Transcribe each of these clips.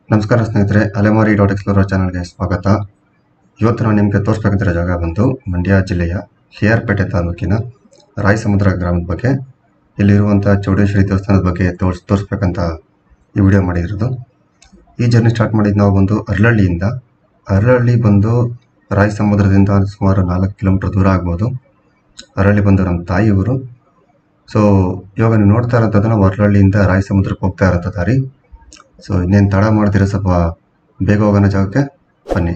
ನಮಸ್ಕಾರ ಸ್ನೇಹಿತರೆ ಅಲೆಮಾರಿ ಡಾಟ್ ಎಕ್ಸ್ಪ್ಲೋರರ್ ಚಾನಲ್ಗೆ ಸ್ವಾಗತ ಇವತ್ತು ನಾನು ನಿಮಗೆ ತೋರಿಸ್ಬೇಕಂತಿರೋ ಜಾಗ ಬಂದು ಮಂಡ್ಯ ಜಿಲ್ಲೆಯ ಕೆ.ಆರ್.ಪೇಟೆ ತಾಲೂಕಿನ ರಾಯಸಮುದ್ರ ಗ್ರಾಮದ ಬಗ್ಗೆ ಇಲ್ಲಿರುವಂಥ ಚೌಡೇಶ್ವರಿ ದೇವಸ್ಥಾನದ ಬಗ್ಗೆ ತೋರ್ಸ್ ತೋರಿಸ್ಬೇಕಂತ ಈ ವಿಡಿಯೋ ಮಾಡಿರೋದು ಈ ಜರ್ನಿ ಸ್ಟಾರ್ಟ್ ಮಾಡಿದ್ದು ನಾವು ಬಂದು ಅರಳಹಳ್ಳಿಯಿಂದ ಅರಳಹಳ್ಳಿ ಬಂದು ರಾಯಸಮುದ್ರದಿಂದ ಸುಮಾರು ನಾಲ್ಕು ಕಿಲೋಮೀಟರ್ ದೂರ ಆಗ್ಬೋದು ಅರಳಹಳ್ಳಿ ಬಂದು ನಮ್ಮ ತಾಯಿ ಊರು ಸೊ ಇವಾಗ ನೀವು ನೋಡ್ತಾ ಇರೋಂಥದ್ದು ನಾವು ಅರಳಹಳ್ಳಿಯಿಂದ ರಾಯಸಮುದ್ರಕ್ಕೆ ಹೋಗ್ತಾ ಇರೋಂಥ ದಾರಿ ಸೊ ಇನ್ನೇನು ತಡ ಮಾಡ್ತೀರಾ ಸ್ವಲ್ಪ ಬೇಗ ಹೋಗೋಣ ಜಾಗಕ್ಕೆ ಬನ್ನಿ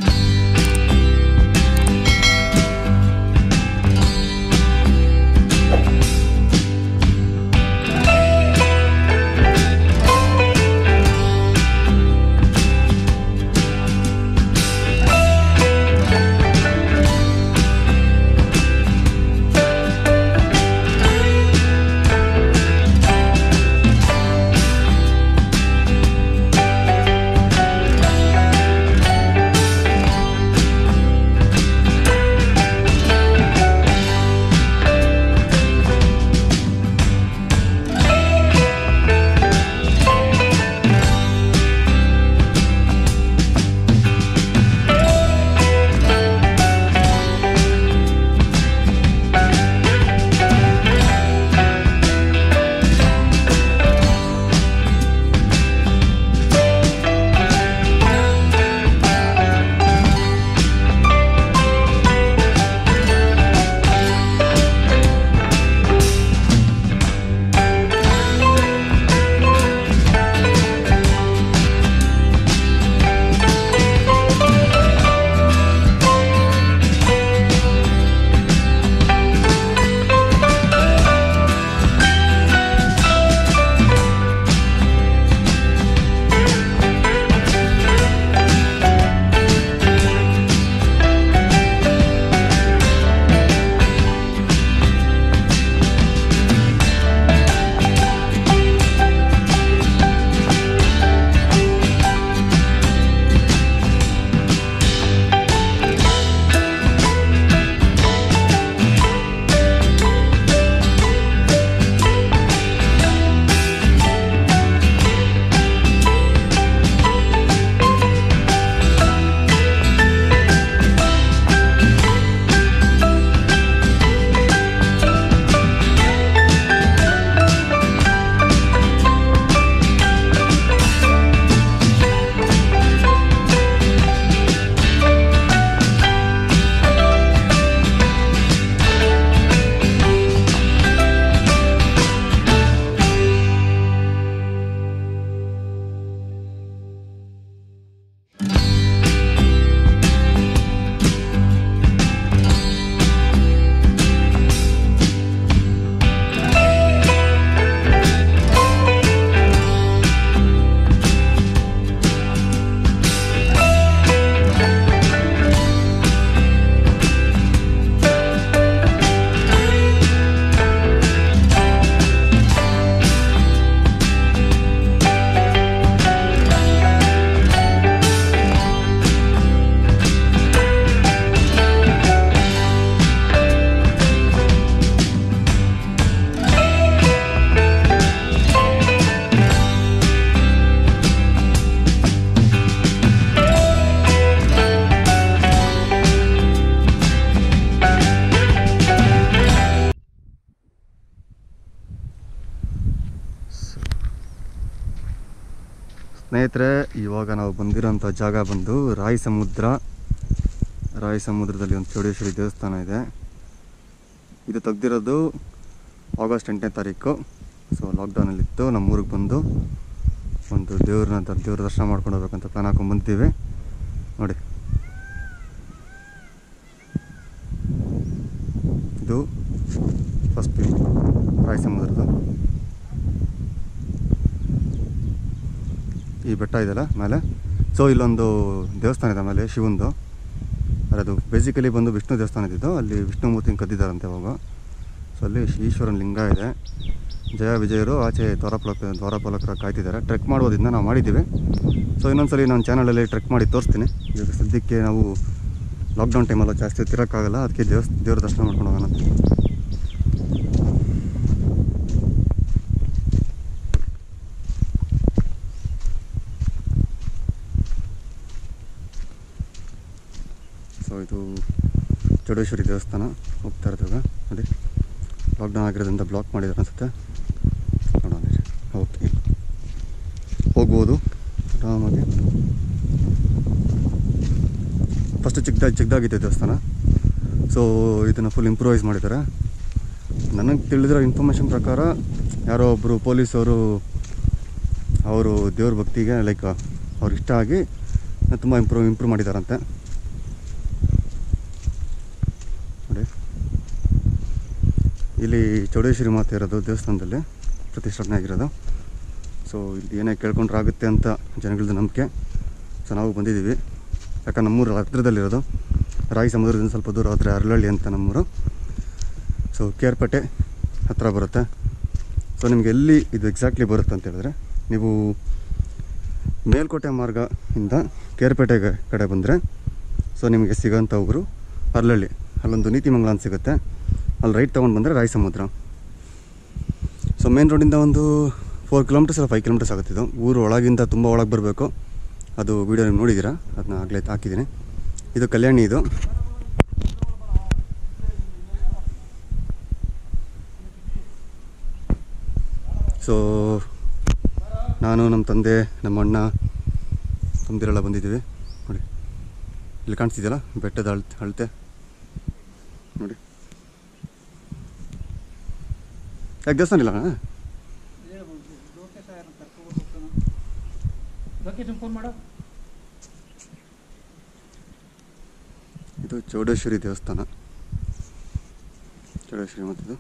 ಸ್ನೇಹಿತರೆ ಇವಾಗ ನಾವು ಬಂದಿರೋಂಥ ಜಾಗ ಬಂದು ರಾಯಿ ಸಮುದ್ರ ರಾಯಿ ಸಮುದ್ರದಲ್ಲಿ ಒಂದು ಚೌಡೇಶ್ವರಿ ದೇವಸ್ಥಾನ ಇದೆ ಇದು ತೆಗ್ದಿರೋದು ಆಗಸ್ಟ್ ಎಂಟನೇ ತಾರೀಕು ಸೊ ಲಾಕ್ಡೌನಲ್ಲಿತ್ತು ನಮ್ಮ ಊರಿಗೆ ಬಂದು ಒಂದು ದೇವ್ರನ್ನ ದ- ದೇವ್ರ ದರ್ಶನ ಮಾಡ್ಕೊಂಡು ಹೋಗ್ಬೇಕಂತ ಪ್ಲಾನ್ ಹಾಕೊಂಡು ಬಂದಿದ್ದೀವಿ ನೋಡಿ ಇದು ಫಸ್ಟ್ ರಾಯಿ ಸಮುದ್ರದ್ದು ಈ ಬೆಟ್ಟ ಇದೆಯಲ್ಲ ಮೇಲೆ ಸೊ ಇಲ್ಲೊಂದು ದೇವಸ್ಥಾನ ಇದೆ ಮೇಲೆ ಶಿವಂದು ಅದು ಬೇಸಿಕಲಿ ಬಂದು ವಿಷ್ಣು ದೇವಸ್ಥಾನ ಇದ್ದಿದ್ದು ಅಲ್ಲಿ ವಿಷ್ಣು ಮೂರ್ತಿನ ಕದ್ದಿದ್ದಾರಂತೆ ಅವಾಗ ಸೊ ಅಲ್ಲಿ ಈಶ್ವರನ ಲಿಂಗ ಇದೆ ಜಯ ವಿಜಯರು ಆಚೆ ದ್ವಾರಪಾಲಕ ದ್ವಾರಪಾಲಕರ ಕಾಯ್ತಿದ್ದಾರೆ ಟ್ರೆಕ್ ಮಾಡ್ಬೋದಿದ್ನ ನಾವು ಮಾಡಿದ್ದೀವಿ ಸೊ ಇನ್ನೊಂದ್ಸಲಿ ನಾನು ಚಾನಲಲ್ಲಿ ಟ್ರೆಕ್ ಮಾಡಿ ತೋರಿಸ್ತೀನಿ ಇವಾಗ ಸದ್ಯಕ್ಕೆ ನಾವು ಲಾಕ್ಡೌನ್ ಟೈಮಲ್ಲ ಜಾಸ್ತಿ ತಿರೋಕ್ಕಾಗಲ್ಲ ಅದಕ್ಕೆ ದೇವಸ್ ದೇವ್ರ ದರ್ಶನ ಮಾಡ್ಕೊಂಡು ಹೋಗೋಣ ಅಂತ. ಇದು ಚೌಡೇಶ್ವರಿ ದೇವಸ್ಥಾನ ಹೋಗ್ತಾ ಇರೋದಾಗ ನೋಡಿ ಲಾಕ್ಡೌನ್ ಆಗಿರೋದ್ರಿಂದ ಬ್ಲಾಕ್ ಮಾಡಿದ್ದಾರೆ ಅನಿಸುತ್ತೆ ನೋಡೋಣ ಓಕೆ ಹೋಗ್ಬೋದು ಆರಾಮಾಗಿ ಫಸ್ಟ್ ಚಿಕ್ಕದಾಗಿ ಚಿಕ್ಕದಾಗಿತ್ತು ದೇವಸ್ಥಾನ ಸೊ ಇದನ್ನು ಫುಲ್ ಇಂಪ್ರೂವೈಸ್ ಮಾಡಿದ್ದಾರೆ ನನಗೆ ತಿಳಿದಿರೋ ಇನ್ಫಾರ್ಮೇಷನ್ ಪ್ರಕಾರ ಯಾರೋ ಒಬ್ಬರು ಪೊಲೀಸವರು ಅವರು ದೇವ್ರ ಭಕ್ತಿಗೆ ಲೈಕ್ ಅವ್ರಿಗೆ ಇಷ್ಟ ಆಗಿ ತುಂಬ ಇಂಪ್ರೂವ್ ಇಂಪ್ರೂವ್ ಮಾಡಿದಾರಂತೆ ನೋಡಿ ಇಲ್ಲಿ ಚೌಡೇಶ್ವರಿ ಮಾತೆ ಇರೋದು ದೇವಸ್ಥಾನದಲ್ಲಿ ಪ್ರತಿಷ್ಠಾಪನೆ ಆಗಿರೋದು ಸೊ ಇಲ್ಲಿ ಏನೇ ಕೇಳ್ಕೊಂಡ್ರೆ ಆಗುತ್ತೆ ಅಂತ ಜನಗಳದ್ದು ನಂಬಿಕೆ ಸೊ ನಾವು ಬಂದಿದ್ದೀವಿ ಯಾಕಂದ್ರೆ ನಮ್ಮೂರು ಹತ್ರದಲ್ಲಿರೋದು ರಾಯಿ ಸಮುದ್ರದಿಂದ ಸ್ವಲ್ಪ ದೂರ ಹೋದರೆ ಅರಳಳ್ಳಿ ಅಂತ ನಮ್ಮೂರು ಸೊ ಕೇರ್ಪೇಟೆ ಹತ್ತಿರ ಬರುತ್ತೆ ಸೊ ನಿಮಗೆ ಎಲ್ಲಿ ಇದು ಎಕ್ಸಾಕ್ಟ್ಲಿ ಬರುತ್ತೆ ಅಂತ ಹೇಳಿದ್ರೆ ನೀವು ಮೇಲ್ಕೋಟೆ ಮಾರ್ಗದಿಂದ ಕೇರ್ಪೇಟೆ ಕಡೆ ಬಂದರೆ ಸೊ ನಿಮಗೆ ಸಿಗೋಂಥ ಊರು ಅರ್ಲಳ್ಳಿ ಅಲ್ಲೊಂದು ನೀತಿಮಂಗಲ ಅಂತ ಸಿಗುತ್ತೆ ಅಲ್ಲಿ ರೈಟ್ ತೊಗೊಂಡು ಬಂದರೆ ರಾಯಿ ಸಮುದ್ರ ಸೊ ಮೇನ್ ರೋಡಿಂದ ಒಂದು ಫೋರ್ ಕಿಲೋಮೀಟರ್ಸ್ ಇಲ್ಲ ಫೈವ್ ಕಿಲೋಮೀಟರ್ಸ್ ಆಗುತ್ತಿದ್ದು ಊರು ಒಳಗಿಂದ ತುಂಬ ಒಳಗೆ ಬರಬೇಕು ಅದು ವೀಡಿಯೋ ನೀವು ನೋಡಿದ್ದೀರಾ ಅದನ್ನ ಆಗಲೇ ಹಾಕಿದ್ದೀನಿ ಇದು ಕಲ್ಯಾಣಿ ಇದು ಸೊ ನಾನು ನಮ್ಮ ತಂದೆ ನಮ್ಮ ಅಣ್ಣ ತಮ್ಮದಿರೆಲ್ಲ ಬಂದಿದ್ದೀವಿ ನೋಡಿ ಇಲ್ಲಿ ಕಾಣಿಸ್ತಿದೆಯಲ್ಲ ಬೆಟ್ಟದ ಅಳತೆ ಅಳತೆ ನೋಡಿ ಯಾಕೆ ದೇವಸ್ಥಾನ ಇಲ್ಲ ಅಣ್ಣ? ಲೊಕೇಶನ್ ಫೋನ್ ಮಾಡು ಇದು ಚೌಡೇಶ್ವರಿ ದೇವಸ್ಥಾನ ಚೌಡೇಶ್ವರಿ ಮತ್ತಿದು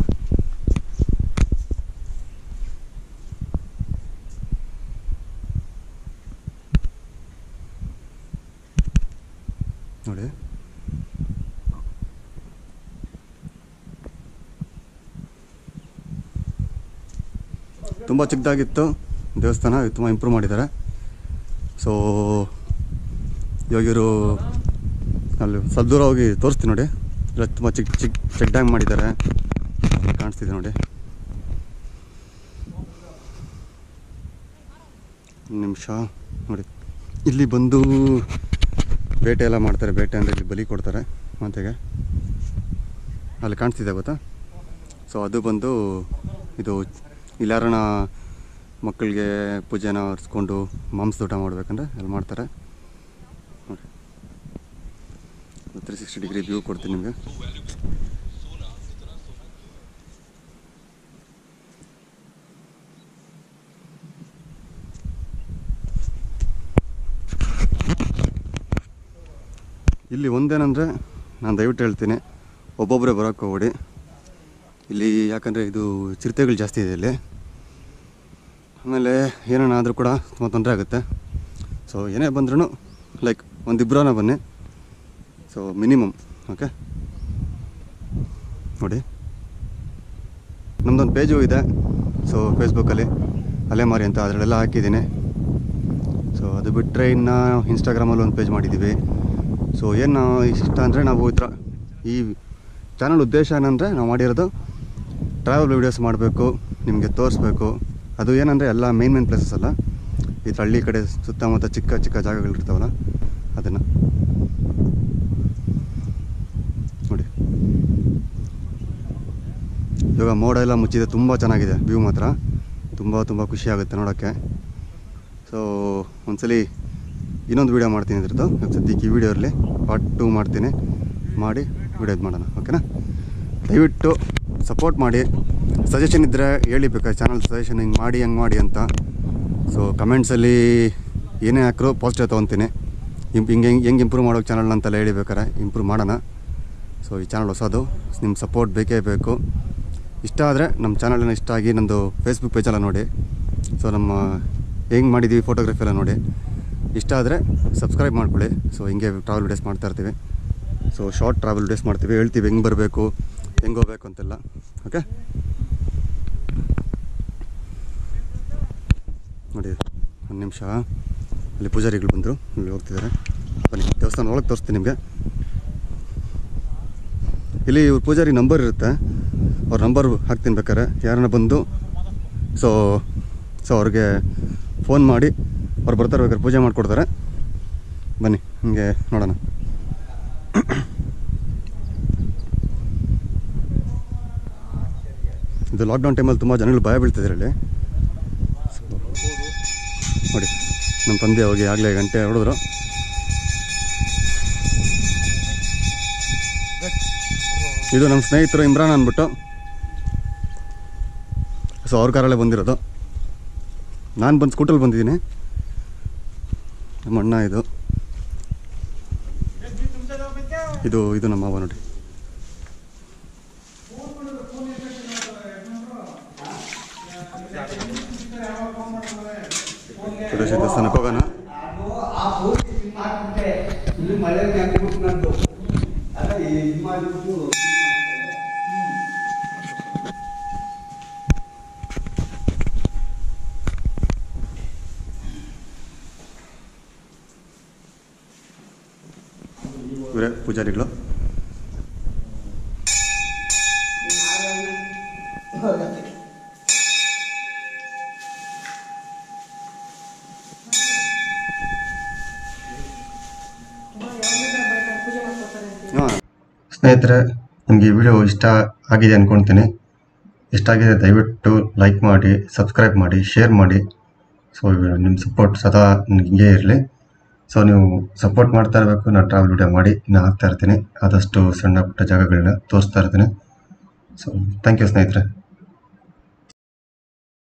ನೋಡಿ ತುಂಬ ಚಿಕ್ಕದಾಗಿತ್ತು ದೇವಸ್ಥಾನ ತುಂಬ ಇಂಪ್ರೂವ್ ಮಾಡಿದ್ದಾರೆ ಸೊ ಇವಾಗ ಇವರು ಅಲ್ಲಿ ಸ್ವಲ್ಪ ದೂರ ಹೋಗಿ ತೋರಿಸ್ತೀನಿ ನೋಡಿ ಇಲ್ಲ ತುಂಬ ಚಿಕ್ಕ ಚಿಕ್ಕ ಚೆಕ್ ಡ್ಯಾಮ್ ಮಾಡಿದ್ದಾರೆ ಕಾಣಿಸ್ತಿದೆ ನೋಡಿ ಒಂದು ನಿಮಿಷ ನೋಡಿ ಇಲ್ಲಿ ಬಂದು ಬೇಟೆ ಎಲ್ಲ ಮಾಡ್ತಾರೆ ಬೇಟೆ ಅಂದರೆ ಇಲ್ಲಿ ಬಲಿ ಕೊಡ್ತಾರೆ ಮಂತೆಗೆ ಅಲ್ಲಿ ಕಾಣಿಸ್ತಿದೆ ಗೊತ್ತಾ ಸೊ ಅದು ಬಂದು ಇದು ಇಲ್ಲಿ ಯಾರನ್ನ ಮಕ್ಕಳಿಗೆ ಪೂಜೆನ ಒರೆಸ್ಕೊಂಡು ಮಾಂಸದ ಊಟ ಮಾಡ್ಬೇಕಂದ್ರೆ ಅಲ್ಲಿ ಮಾಡ್ತಾರೆ ನೋಡಿ ತ್ರೀ ಸಿಕ್ಸ್ಟಿ ಡಿಗ್ರಿ ವ್ಯೂ ಕೊಡ್ತೀನಿ ನಿಮಗೆ ಇಲ್ಲಿ ಒಂದೇನಂದರೆ ನಾನು ದಯವಿಟ್ಟು ಹೇಳ್ತೀನಿ ಒಬ್ಬೊಬ್ಬರೇ ಬರೋಕ್ಕೆ ಹೋಗ್ಬೇಡಿ ಇಲ್ಲಿ ಯಾಕಂದರೆ ಇದು ಚಿರತೆಗಳು ಜಾಸ್ತಿ ಇದೆ ಇಲ್ಲಿ ಆಮೇಲೆ ಏನಾನ ಆದರೂ ಕೂಡ ತುಂಬ ತೊಂದರೆ ಆಗುತ್ತೆ ಸೊ ಏನೇ ಬಂದ್ರೂ ಲೈಕ್ ಒಂದಿಬ್ಬರನ್ನ ಬನ್ನಿ ಸೊ ಮಿನಿಮಮ್ ಓಕೆ ನೋಡಿ ನಮ್ಮದೊಂದು ಪೇಜು ಇದೆ ಸೊ ಫೇಸ್ಬುಕ್ಕಲ್ಲಿ ಅಲೆಮಾರಿ ಅಂತ ಅದರಲ್ಲೆಲ್ಲ ಹಾಕಿದ್ದೀನಿ ಸೊ ಅದು ಬಿಟ್ಟರೆ ಇನ್ನು ಇನ್ಸ್ಟಾಗ್ರಾಮಲ್ಲಿ ಒಂದು ಪೇಜ್ ಮಾಡಿದ್ದೀವಿ ಸೊ ಏನು ನಾವು ಇಷ್ಟ ಅಂದರೆ ನಾವು ಈ ಥರ ಈ ಚಾನಲ್ ಉದ್ದೇಶ ಏನಂದರೆ ನಾವು ಮಾಡಿರೋದು ಟ್ರಾವೆಲ್ ವೀಡಿಯೋಸ್ ಮಾಡಬೇಕು ನಿಮಗೆ ತೋರಿಸ್ಬೇಕು ಅದು ಏನಂದರೆ ಎಲ್ಲ ಮೇನ್ ಮೇನ್ ಪ್ಲೇಸಸ್ ಅಲ್ಲ ಈ ಥರ ಹಳ್ಳಿ ಕಡೆ ಸುತ್ತಮುತ್ತ ಚಿಕ್ಕ ಚಿಕ್ಕ ಜಾಗಗಳಿರ್ತಾವಲ್ಲ ಅದನ್ನು ನೋಡಿ ಇವಾಗ ಮೋಡ ಎಲ್ಲ ಮುಚ್ಚಿದೆ ತುಂಬ ಚೆನ್ನಾಗಿದೆ ವ್ಯೂ ಮಾತ್ರ ತುಂಬ ತುಂಬ ಖುಷಿ ಆಗುತ್ತೆ ನೋಡೋಕ್ಕೆ ಸೊ ಒಂದ್ಸಲಿ ಇನ್ನೊಂದು ವೀಡಿಯೋ ಮಾಡ್ತೀನಿ ಇದ್ರದ್ದು ಸದ್ಯಕ್ಕೆ ಈ ವಿಡಿಯೋ ಇರಲಿ ಪಾರ್ಟ್ ಟೂ ಮಾಡ್ತೀನಿ ಮಾಡಿ ವಿಡಿಯೋ ಇದು ಮಾಡೋಣ ಓಕೆನಾ ದಯವಿಟ್ಟು ಸಪೋರ್ಟ್ ಮಾಡಿ ಸಜೆಷನ್ ಇದ್ದರೆ ಹೇಳಿ ಬೇಕಾದ್ರೆ ಚಾನಲ್ ಸಜೆಷನ್ ಹಿಂಗೆ ಮಾಡಿ ಹಂಗೆ ಮಾಡಿ ಅಂತ ಸೊ ಕಮೆಂಟ್ಸಲ್ಲಿ ಏನೇ ಹಾಕಿದ್ರು ಪಾಸಿಟಿವ್ ತೊಗೊತೀನಿ ಇಂಪ್ ಹಿಂಗೆ ಹೆಂಗೆ ಹೆಂಗೆ ಇಂಪ್ರೂವ್ ಮಾಡೋಕೆ ಚಾನಲ್ ಅಂತೆಲ್ಲ ಹೇಳಿ ಬೇಕಾರೆ ಇಂಪ್ರೂವ್ ಮಾಡೋಣ ಸೊ ಈ ಚಾನಲ್ ಹೊಸದು ನಿಮ್ಮ ಸಪೋರ್ಟ್ ಬೇಕೇ ಬೇಕು ಇಷ್ಟ ಆದರೆ ನಮ್ಮ ಚಾನಲನ್ನು ಇಷ್ಟ ಆಗಿ ನಂದು ಫೇಸ್ಬುಕ್ ಪೇಜೆಲ್ಲ ನೋಡಿ ಸೊ ನಮ್ಮ ಹೆಂಗೆ ಮಾಡಿದ್ದೀವಿ ಫೋಟೋಗ್ರಫಿ ಎಲ್ಲ ನೋಡಿ ಇಷ್ಟ ಆದರೆ ಸಬ್ಸ್ಕ್ರೈಬ್ ಮಾಡ್ಕೊಳ್ಳಿ ಸೊ ಹಿಂಗೆ ಟ್ರಾವೆಲ್ ವಿಡಿಯೋಸ್ ಮಾಡ್ತಾ ಇರ್ತೀವಿ ಸೊ ಶಾರ್ಟ್ ಟ್ರಾವೆಲ್ ವಿಡಿಯೋಸ್ ಮಾಡ್ತೀವಿ ಹೇಳ್ತೀವಿ ಹೆಂಗೆ ಬರಬೇಕು ಹೆಂಗೆ ಹೋಗ್ಬೇಕು ಅಂತೆಲ್ಲ ಓಕೆ ನೋಡಿ ಒಂದು ನಿಮಿಷ ಅಲ್ಲಿ ಪೂಜಾರಿಗಳು ಬಂದರು ಇಲ್ಲಿ ಹೋಗ್ತಿದ್ದಾರೆ ಬನ್ನಿ ದೇವಸ್ಥಾನ ಒಳಗೆ ತೋರಿಸ್ತೀನಿ ನಿಮಗೆ ಇಲ್ಲಿ ಇವ್ರ ಪೂಜಾರಿ ನಂಬರ್ ಇರುತ್ತೆ ಅವ್ರ ನಂಬರ್ ಹಾಕ್ತೀನಿ ಬೇಕಾರೆ ಯಾರನ್ನ ಬಂದು ಸೊ ಸೊ ಅವ್ರಿಗೆ ಫೋನ್ ಮಾಡಿ ಅವ್ರು ಬರ್ತಾರೆ ಬೇಕಾದ್ರೆ ಪೂಜೆ ಮಾಡಿಕೊಡ್ತಾರೆ ಬನ್ನಿ ಹಂಗೆ ನೋಡೋಣ ಇದು ಲಾಕ್ಡೌನ್ ಟೈಮಲ್ಲಿ ತುಂಬ ಜನಗಳು ಭಯ ಬೀಳ್ತಿದ್ದಾರೆ ಇಲ್ಲಿ ನೋಡಿ ನಮ್ಮ ತಂದೆ ಹೋಗಿ ಆಗಲೇ ಗಂಟೆ ಹೊಡೆದ್ರು ಇದು ನಮ್ಮ ಸ್ನೇಹಿತರು ಇಮ್ರಾನ್ ಅಂದ್ಬಿಟ್ಟು ಸೊ ಅವ್ರ ಕಾರಲ್ಲೇ ಬಂದಿರೋದು ನಾನು ಬಂದು ಸ್ಕೂಟಲ್ಲಿ ಬಂದಿದ್ದೀನಿ ನಮ್ಮ ಅಣ್ಣ ಇದು ಇದು ಇದು ನಮ್ಮ ಮಾವ ನೋಡಿ ಸುರೇಶ್ ದೇವಸ್ಥಾನಕ್ಕೆ ಹೋಗೋಣ ಆ ಪೂರ್ತಿ ಇದು ಮಾಡ್ಬಿಟ್ಟೆ ಇಲ್ಲಿ ಮಳೆ ಹಾಕಿಬಿಟ್ಟು ನಂದು ಅಲ್ಲ ಇದು ಮಾಡಿಬಿಟ್ಟು ಇವರೇ ಪೂಜಾರಿಗಳು ಹಾಂ ಸ್ನೇಹಿತರೆ ನಿಮಗೆ ಈ ವಿಡಿಯೋ ಇಷ್ಟ ಆಗಿದೆ ಅಂದ್ಕೊಳ್ತೀನಿ ಇಷ್ಟ ಆಗಿದೆ ದಯವಿಟ್ಟು ಲೈಕ್ ಮಾಡಿ ಸಬ್ಸ್ಕ್ರೈಬ್ ಮಾಡಿ ಶೇರ್ ಮಾಡಿ ಸೊ ನಿಮ್ಮ ಸಪೋರ್ಟ್ ಸದಾ ಹಿಂಗೆ ಇರಲಿ ಸೊ ನೀವು ಸಪೋರ್ಟ್ ಮಾಡ್ತಾ ಇರಬೇಕು ನಾನು ಟ್ರಾವೆಲ್ ವಿಡಿಯೋ ಮಾಡಿ ನಾನು ಹಾಕ್ತಾ ಇರ್ತೀನಿ ಆದಷ್ಟು ಸಣ್ಣ ಪುಟ್ಟ ಜಾಗಗಳನ್ನ ತೋರಿಸ್ತಾ ಇರ್ತೀನಿ ಸೊ ಥ್ಯಾಂಕ್ ಯು ಸ್ನೇಹಿತರೆ